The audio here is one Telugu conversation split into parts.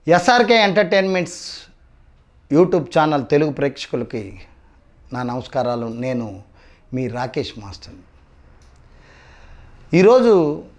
SRK entertainments YouTube channel Telugu ప్రేక్షకులకి నా నమస్కారాలు నేను మీ రాకేష్ మాస్టర్ ఈరోజు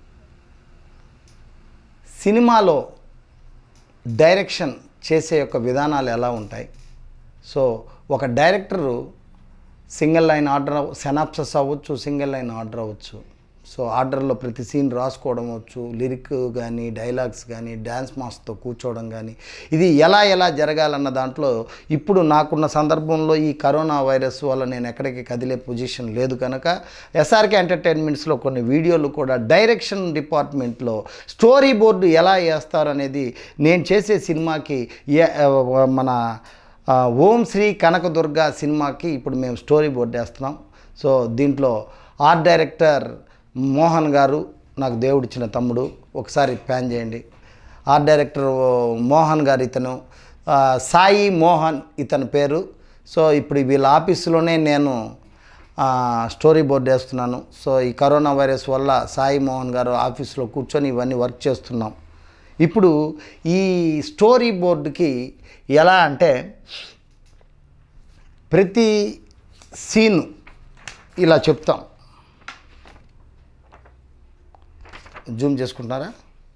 సినిమాలో డైరెక్షన్ చేసే యొక్క విధానాలు ఎలా ఉంటాయి సో ఒక director single line order synopsis అవ్వచ్చు సింగిల్ లైన్ ఆర్డర్ అవ్వచ్చు సో ఆర్డర్లో ప్రతి సీన్ రాసుకోవడం అవ్వచ్చు లిరిక్ కానీ డైలాగ్స్ కానీ డ్యాన్స్ మాస్తో కూర్చోవడం కానీ ఇది ఎలా ఎలా జరగాలన్న దాంట్లో ఇప్పుడు నాకున్న సందర్భంలో ఈ కరోనా వైరస్ వల్ల నేను ఎక్కడికి కదిలే పొజిషన్ లేదు కనుక ఎస్ఆర్కే ఎంటర్టైన్మెంట్స్లో కొన్ని వీడియోలు కూడా డైరెక్షన్ డిపార్ట్మెంట్లో స్టోరీ బోర్డు ఎలా వేస్తారనేది నేను చేసే సినిమాకి ఏ- మన ఆ, ఓం శ్రీ కనకదుర్గ సినిమాకి ఇప్పుడు మేము స్టోరీ బోర్డు వేస్తున్నాం సో దీంట్లో ఆర్ట్ డైరెక్టర్ మోహన్ గారు నాకు దేవుడిచ్చిన తమ్ముడు ఒకసారి ప్యాన్ చేయండి ఆర్ట్ డైరెక్టర్ మోహన్ గారు ఇతను ఆ, సాయి మోహన్ ఇతని పేరు సో ఇప్పుడు వీళ్ళ ఆఫీసులోనే నేను ఆ, స్టోరీ బోర్డు వేస్తున్నాను సో ఈ కరోనా వైరస్ వల్ల సాయి మోహన్ గారు ఆఫీస్లో కూర్చొని ఇవన్నీ వర్క్ చేస్తున్నాం ఇప్పుడు ఈ స్టోరీ బోర్డుకి ఎలా అంటే ప్రతి సీను ఇలా చెప్తాం జూమ్ చేసుకుంటారా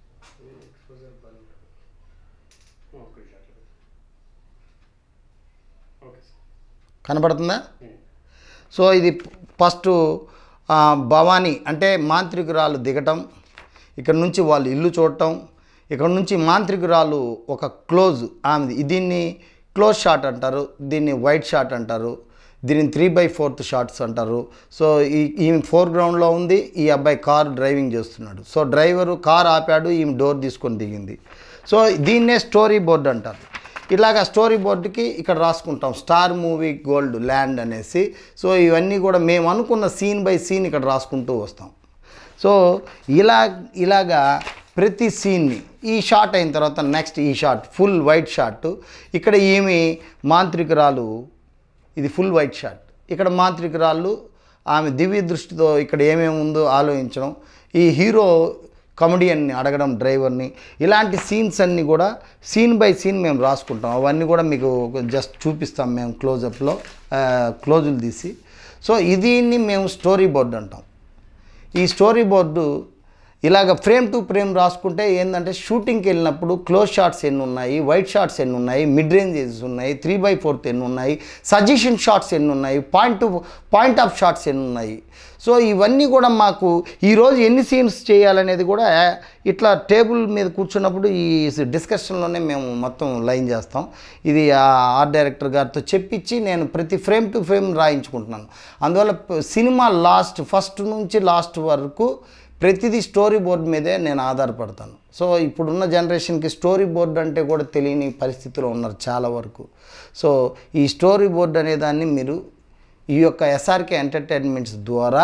కనబడుతుందా సో ఇది ఫస్ట్ ఆ, భవానీ అంటే మాంత్రికురాలు దిగటం ఇక్కడ నుంచి వాళ్ళు ఇల్లు చూడటం ఇక్కడ నుంచి మాంత్రికురాలు ఒక క్లోజ్ ఆమెది దీన్ని క్లోజ్ షాట్ అంటారు దీన్ని వైట్ షాట్ అంటారు దీన్ని త్రీ బై ఫోర్త్ షాట్స్ అంటారు సో ఈ ఈమె ఫోర్ గ్రౌండ్లో ఉంది ఈ అబ్బాయి కార్ డ్రైవింగ్ చేస్తున్నాడు సో డ్రైవరు కార్ ఆపాడు ఈమె డోర్ తీసుకొని దిగింది సో దీన్నే స్టోరీ బోర్డ్ అంటారు ఇలాగ స్టోరీ బోర్డుకి ఇక్కడ రాసుకుంటాం స్టార్ మూవీ గోల్డ్ ల్యాండ్ అనేసి సో ఇవన్నీ కూడా మేము అనుకున్న సీన్ బై సీన్ ఇక్కడ రాసుకుంటూ వస్తాం సో ఇలా ఇలాగా ప్రతి సీన్ని ఈ షాట్ అయిన తర్వాత నెక్స్ట్ ఈ షాట్ ఫుల్ వైట్ షాట్ ఇక్కడ ఏమి మాంత్రికురాలు ఇది ఫుల్ వైట్ షాట్ ఇక్కడ మాంత్రికురాళ్ళు ఆమె దివ్య దృష్టితో ఇక్కడ ఏమేమి ఉందో ఆలోచించడం ఈ హీరో కమెడియన్ని అడగడం డ్రైవర్ని ఇలాంటి సీన్స్ అన్నీ కూడా సీన్ బై సీన్ మేము రాసుకుంటాం అవన్నీ కూడా మీకు జస్ట్ చూపిస్తాం మేము క్లోజప్లో క్లోజులు తీసి సో దీన్ని మేము స్టోరీ బోర్డు అంటాం ఈ స్టోరీ బోర్డు ఇలాగ ఫ్రేమ్ టు ఫ్రేమ్ రాసుకుంటే ఏంటంటే షూటింగ్కి వెళ్ళినప్పుడు క్లోజ్ షాట్స్ ఎన్ని ఉన్నాయి వైట్ షాట్స్ ఎన్ని ఉన్నాయి మిడ్ రేంజెస్ ఉన్నాయి త్రీ బై ఫోర్త్ ఎన్ని ఉన్నాయి సజెషన్ షాట్స్ ఎన్ని ఉన్నాయి point to point of shots ఎన్ని ఉన్నాయి సో ఇవన్నీ కూడా మాకు ఈరోజు ఎన్ని సీన్స్ చేయాలనేది కూడా ఇట్లా టేబుల్ మీద కూర్చున్నప్పుడు ఈ డిస్కషన్లోనే మేము మొత్తం లైన్ చేస్తాం ఇది ఆ ఆర్ట్ డైరెక్టర్ గారితో చెప్పించి నేను ప్రతి ఫ్రేమ్ టు ఫ్రేమ్ రాయించుకుంటున్నాను అందువల్ల ప- సినిమా లాస్ట్ ఫస్ట్ నుంచి లాస్ట్ వరకు ప్రతిదీ స్టోరీ బోర్డ్ మీదే నేను ఆధారపడతాను సో ఇప్పుడున్న జనరేషన్కి స్టోరీ బోర్డ్ అంటే కూడా తెలియని పరిస్థితిలో ఉన్నారు చాలా వరకు సో ఈ స్టోరీ బోర్డ్ అనే దాన్ని మీరు ఈ యొక్క ఎస్ఆర్కే ఎంటర్టైన్మెంట్స్ ద్వారా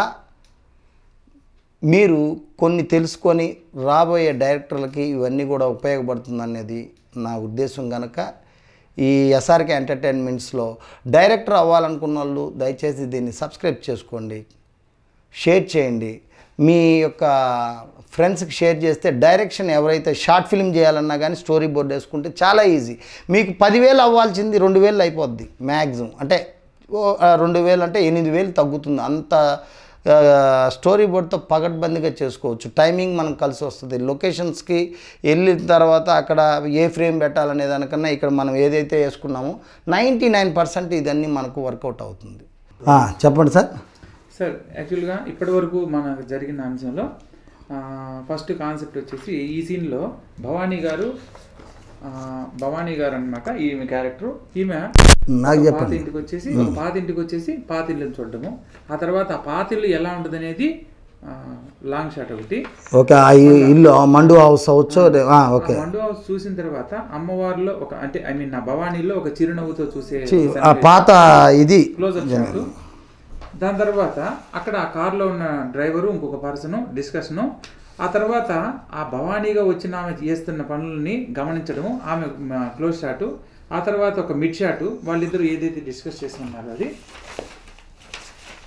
మీరు కొన్ని తెలుసుకొని రాబోయే డైరెక్టర్లకి ఇవన్నీ కూడా ఉపయోగపడుతుంది అనేది నా ఉద్దేశం కనుక ఈ ఎస్ఆర్కే ఎంటర్టైన్మెంట్స్లో డైరెక్టర్ అవ్వాలనుకున్న వాళ్ళు దయచేసి దీన్ని సబ్స్క్రైబ్ చేసుకోండి షేర్ చేయండి మీ యొక్క ఫ్రెండ్స్కి షేర్ చేస్తే డైరెక్షన్ ఎవరైతే షార్ట్ ఫిల్మ్ చేయాలన్నా కానీ స్టోరీ బోర్డ్ వేసుకుంటే చాలా ఈజీ మీకు పదివేలు అవ్వాల్సింది రెండు వేలు అయిపోద్ది మ్యాక్సిమం అంటే ఓ, ఆ, రెండు వేలు అంటే ఎనిమిది వేలు తగ్గుతుంది అంత ఆ, స్టోరీ బోర్డ్తో పగడ్బందీగా చేసుకోవచ్చు టైమింగ్ మనకు కలిసి వస్తుంది లొకేషన్స్కి వెళ్ళిన తర్వాత అక్కడ ఏ ఫ్రేమ్ పెట్టాలనే దానికన్నా ఇక్కడ మనం ఏదైతే వేసుకున్నామో నైంటీ నైన్ పర్సెంట్ ఇదన్నీ మనకు వర్కౌట్ అవుతుంది చెప్పండి సార్ సార్ యాక్చువల్గా ఇప్పటి వరకు మనకు జరిగిన అంశంలో ఆ, ఫస్ట్ కాన్సెప్ట్ వచ్చేసి ఈ సీన్లో భవానీ గారు ఆ, భవానీ గారు అన్నమాట ఈమె క్యారెక్టర్ ఈమె నాకు పాత చెప్పండి ఇంటికి వచ్చేసి ఒక పాత ఇంటికి వచ్చేసి పాత ఇల్లుని చూడటము ఆ తర్వాత ఆ పాత ఇల్లు ఎలా ఉంటుంది అనేది లాంగ్ షాట్ ఒకటి ఓకే ఆ ఇ- ఇల్లు ఆ మండు హౌస్ అవ్వచ్చు అదే, ఆ, ఆ ఓకే మండు హౌస్ చూసిన తర్వాత అమ్మవారిలో ఒక అంటే ఐ మీన్ నా భవానీలో ఒక చిరునవ్వుతో చూసే చి- ఆ పాత ఇది క్లోజర్ షాట్ దాని తర్వాత అక్కడ ఆ కార్లో ఉన్న డ్రైవరు ఇంకొక పర్సన్ డిస్కషను ఆ తర్వాత ఆ భవానీగా వచ్చిన ఆమె చేస్తున్న పనులని గమనించడము ఆమె క్లోజ్ షాట్ ఆ తర్వాత ఒక మిడ్ షాట్ వాళ్ళిద్దరూ ఏదైతే డిస్కస్ చేస్తున్నారో అది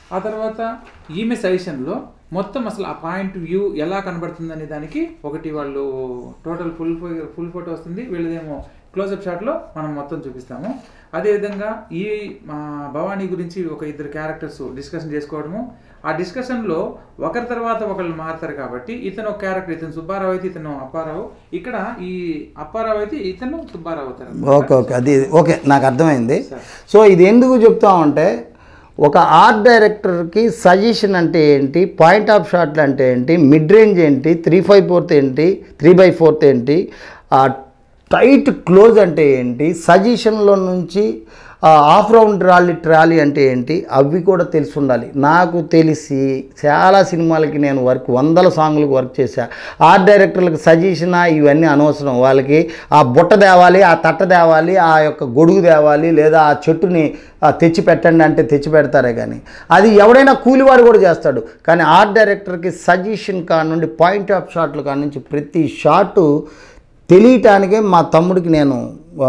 ఆ తర్వాత ఈమె సజెషన్లో మొత్తం అసలు ఆ పాయింట్ వ్యూ ఎలా కనబడుతుంది అనే దానికి ఒకటి వాళ్ళు టోటల్ ఫుల్ ఫుల్ ఫోటో వస్తుంది వీళ్ళదేమో క్లోజప్ షాట్లో మనం మొత్తం చూపిస్తాము అదేవిధంగా ఈ మా భవానీ గురించి ఒక ఇద్దరు క్యారెక్టర్స్ డిస్కషన్ చేసుకోవడము ఆ డిస్కషన్లో ఒకరి తర్వాత ఒకళ్ళు మారుతారు కాబట్టి ఇతను ఒక క్యారెక్టర్ ఇతను సుబ్బారావు అయితే ఇతను అప్పారావు ఇక్కడ ఈ అప్పారావు అయితే ఇతను సుబ్బారావు అవుతారు ఓకే ఓకే అది ఓకే నాకు అర్థమైంది సో ఇది ఎందుకు చెప్తామంటే ఒక ఆర్ట్ డైరెక్టర్కి సజెషన్ అంటే ఏంటి పాయింట్ ఆఫ్ షాట్లు అంటే ఏంటి మిడ్ రేంజ్ ఏంటి త్రీ ఫైవ్ ఫోర్త్ ఏంటి త్రీ బై ఫోర్త్ ఏంటి ఆ టైట్ క్లోజ్ అంటే ఏంటి సజెషన్లో నుంచి ఆఫ్ రౌండ్ ట్రాలీ ట్రాలీ అంటే ఏంటి అవి కూడా తెలిసి ఉండాలి నాకు తెలిసి చాలా సినిమాలకి నేను వర్క్ వందల సాంగ్లకు వర్క్ చేశా ఆర్ట్ డైరెక్టర్లకు సజెషన్ ఇవన్నీ అనవసరం వాళ్ళకి ఆ బుట్ట తేవాలి ఆ తట్ట తేవాలి ఆ యొక్క గొడుగు తేవాలి లేదా ఆ చెట్టుని ఆ, తెచ్చి పెట్టండి అంటే తెచ్చి పెడతారే కానీ అది ఎవడైనా కూలివాడు కూడా చేస్తాడు కానీ ఆర్ట్ డైరెక్టర్కి సజెషన్ కాడ నుండి పాయింట్ ఆఫ్ షాట్లు కాడ నుంచి ప్రతి షాటు తెలియటానికే మా తమ్ముడికి నేను ఆ,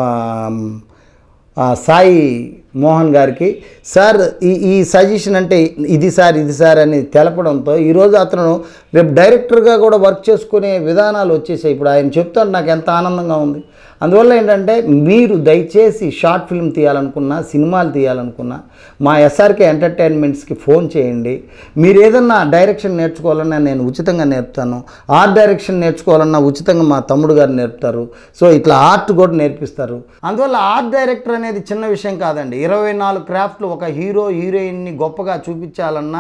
ఆ, సాయి మోహన్ గారికి సార్ ఈ ఈ సజెషన్ అంటే ఇది సార్ ఇది సార్ అని తెలపడంతో ఈరోజు అతను రేపు డైరెక్టర్గా కూడా వర్క్ చేసుకునే విధానాలు వచ్చేసాయి ఇప్పుడు ఆయన చెప్తాడు నాకు ఎంత ఆనందంగా ఉంది అందువల్ల ఏంటంటే మీరు దయచేసి షార్ట్ ఫిల్మ్ తీయాలనుకున్నా సినిమాలు తీయాలనుకున్నా మా ఎస్ఆర్కే ఎంటర్టైన్మెంట్స్కి ఫోన్ చేయండి మీరు ఏదన్నా డైరెక్షన్ నేర్చుకోవాలన్నా నేను ఉచితంగా నేర్పుతాను ఆర్ట్ డైరెక్షన్ నేర్చుకోవాలన్నా ఉచితంగా మా తమ్ముడు గారు నేర్పుతారు సో ఇట్లా ఆర్ట్ కూడా నేర్పిస్తారు అందువల్ల ఆర్ట్ డైరెక్టర్ అనేది చిన్న విషయం కాదండి ఇరవై నాలుగు క్రాఫ్ట్లు ఒక హీరో హీరోయిన్ని గొప్పగా చూపించాలన్నా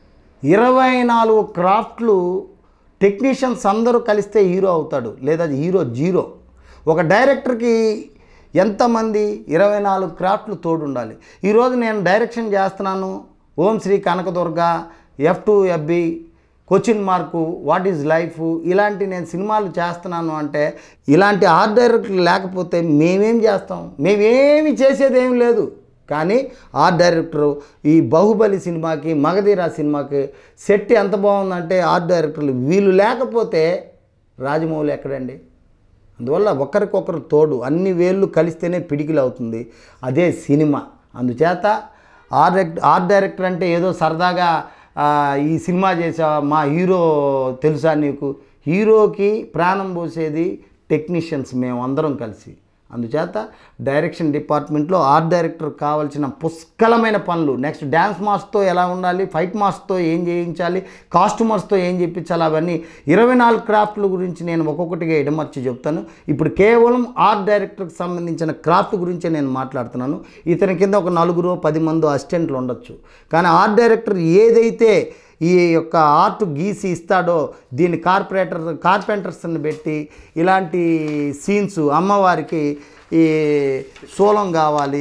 ఇరవై నాలుగు క్రాఫ్ట్లు టెక్నీషియన్స్ అందరూ కలిస్తే హీరో అవుతాడు లేదా హీరో జీరో ఒక డైరెక్టర్కి ఎంతమంది ఇరవై నాలుగు క్రాఫ్ట్లు తోడు ఉండాలి ఈరోజు నేను డైరెక్షన్ చేస్తున్నాను Om Shri Kanakadurga F two FB question mark what is life ఇలాంటి నేను సినిమాలు చేస్తున్నాను అంటే ఇలాంటి ఆర్ట్ డైరెక్టర్లు లేకపోతే మేమేం చేస్తాం మేమేమి చేసేది ఏం లేదు కానీ ఆర్ట్ డైరెక్టరు ఈ బాహుబలి సినిమాకి మగధీరా సినిమాకి సెట్ ఎంత బాగుందంటే ఆర్ట్ డైరెక్టర్లు వీళ్ళు లేకపోతే రాజమౌళి ఎక్కడండి అందువల్ల ఒకరికొకరు తోడు అన్ని వేళ్ళు కలిస్తేనే పిడికిలు అవుతుంది అదే సినిమా అందుచేత ఆర్ట్ డైరెక్ట్ ఆర్ట్ డైరెక్టర్ అంటే ఏదో సరదాగా ఆ, ఈ సినిమా చేసా మా హీరో తెలుసా నీకు హీరోకి ప్రాణం పోసేది టెక్నీషియన్స్ మేము అందరం కలిసి అందుచేత డైరెక్షన్ డిపార్ట్మెంట్లో ఆర్ట్ డైరెక్టర్ కావాల్సిన పుష్కలమైన పనులు నెక్స్ట్ డ్యాన్స్ మాస్తో ఎలా ఉండాలి ఫైట్ మాస్తో ఏం చేయించాలి కాస్ట్యూమర్స్తో ఏం చేయించాలి అవన్నీ ఇరవై నాలుగు క్రాఫ్ట్ల గురించి నేను ఒక్కొక్కటిగా ఇడమర్చి చెప్తాను ఇప్పుడు కేవలం ఆర్ట్ డైరెక్టర్కి సంబంధించిన క్రాఫ్ట్ గురించే నేను మాట్లాడుతున్నాను ఇతని కింద ఒక నలుగురు పది మంది అసిస్టెంట్లు ఉండొచ్చు కానీ ఆర్ట్ డైరెక్టర్ ఏదైతే ఈ యొక్క ఆర్ట్ గీసి ఇస్తాడో దీన్ని కార్పొరేటర్ కార్పెంటర్స్ని పెట్టి ఇలాంటి సీన్స్ అమ్మవారికి ఈ సోలం కావాలి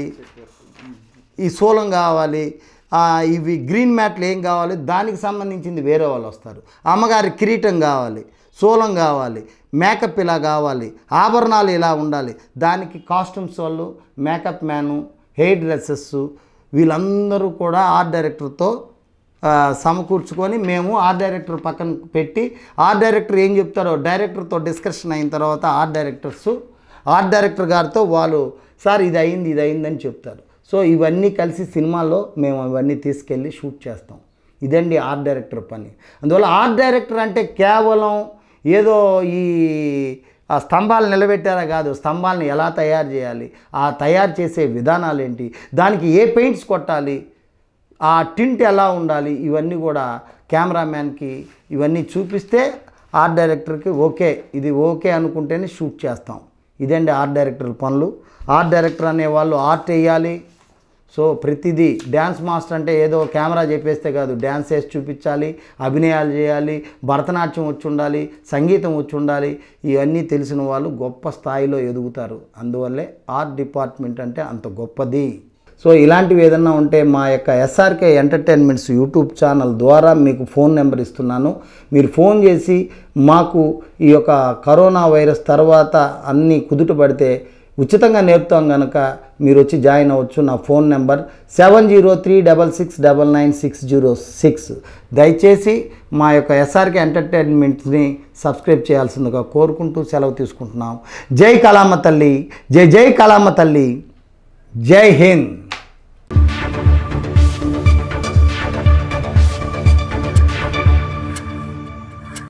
ఈ సోలం కావాలి ఆ, ఇవి గ్రీన్ మ్యాట్లు ఏం కావాలి దానికి సంబంధించింది వేరే వాళ్ళు వస్తారు అమ్మగారి కిరీటం కావాలి సోలం కావాలి మేకప్ ఇలా కావాలి ఆభరణాలు ఇలా ఉండాలి దానికి కాస్ట్యూమ్స్ వాళ్ళు మేకప్ మ్యాను హెయిర్ డ్రెస్సెస్ వీళ్ళందరూ కూడా ఆర్ట్ డైరెక్టర్తో ఆ, సమకూర్చుకొని మేము ఆర్ట్ డైరెక్టర్ పక్కన పెట్టి ఆర్ట్ డైరెక్టర్ ఏం చెప్తారో డైరెక్టర్తో డిస్కషన్ అయిన తర్వాత ఆర్ట్ డైరెక్టర్స్ ఆర్ట్ డైరెక్టర్ గారితో వాళ్ళు సార్ ఇది అయింది ఇది అయిందని చెప్తారు సో ఇవన్నీ కలిసి సినిమాలో మేము అవన్నీ తీసుకెళ్ళి షూట్ చేస్తాం ఇదండి ఆర్ట్ డైరెక్టర్ పని అందువల్ల ఆర్ట్ డైరెక్టర్ అంటే కేవలం ఏదో ఈ ఆ స్తంభాలు నిలబెట్టారా కాదు స్తంభాలను ఎలా తయారు చేయాలి ఆ తయారు చేసే విధానాలు ఏంటి దానికి ఏ పెయింట్స్ కొట్టాలి ఆ టింట్ ఎలా ఉండాలి ఇవన్నీ కూడా కెమెరామ్యాన్కి ఇవన్నీ చూపిస్తే ఆర్ట్ డైరెక్టర్కి ఓకే ఇది ఓకే అనుకుంటేనే షూట్ చేస్తాం ఇదండి ఆర్ట్ డైరెక్టర్ పనులు ఆర్ట్ డైరెక్టర్ అనేవాళ్ళు ఆర్ట్ వేయాలి సో ప్రతిదీ డ్యాన్స్ మాస్టర్ అంటే ఏదో కెమెరా చెప్పేస్తే కాదు డ్యాన్స్ వేసి చూపించాలి అభినయాలు చేయాలి భరతనాట్యం వచ్చి ఉండాలి సంగీతం వచ్చి ఉండాలి ఇవన్నీ తెలిసిన వాళ్ళు గొప్ప స్థాయిలో ఎదుగుతారు అందువల్లే ఆర్ట్ డిపార్ట్మెంట్ అంటే అంత గొప్పది సో ఇలాంటివి ఏదన్నా ఉంటే మా యొక్క ఎస్ఆర్కే ఎంటర్టైన్మెంట్స్ యూట్యూబ్ ఛానల్ ద్వారా మీకు ఫోన్ నెంబర్ ఇస్తున్నాను మీరు ఫోన్ చేసి మాకు ఈ యొక్క కరోనా వైరస్ తర్వాత అన్నీ కుదుట పడితే ఉచితంగా నేర్పుతాం కనుక మీరు వచ్చి జాయిన్ అవ్వచ్చు నా phone number seven zero three double six double nine six zero six దయచేసి మా యొక్క ఎస్ఆర్కే ఎంటర్టైన్మెంట్స్ని సబ్స్క్రైబ్ చేయాల్సిందిగా కోరుకుంటూ సెలవు తీసుకుంటున్నాం జై కళామ తల్లి జై జై కళామ తల్లి జై హింద్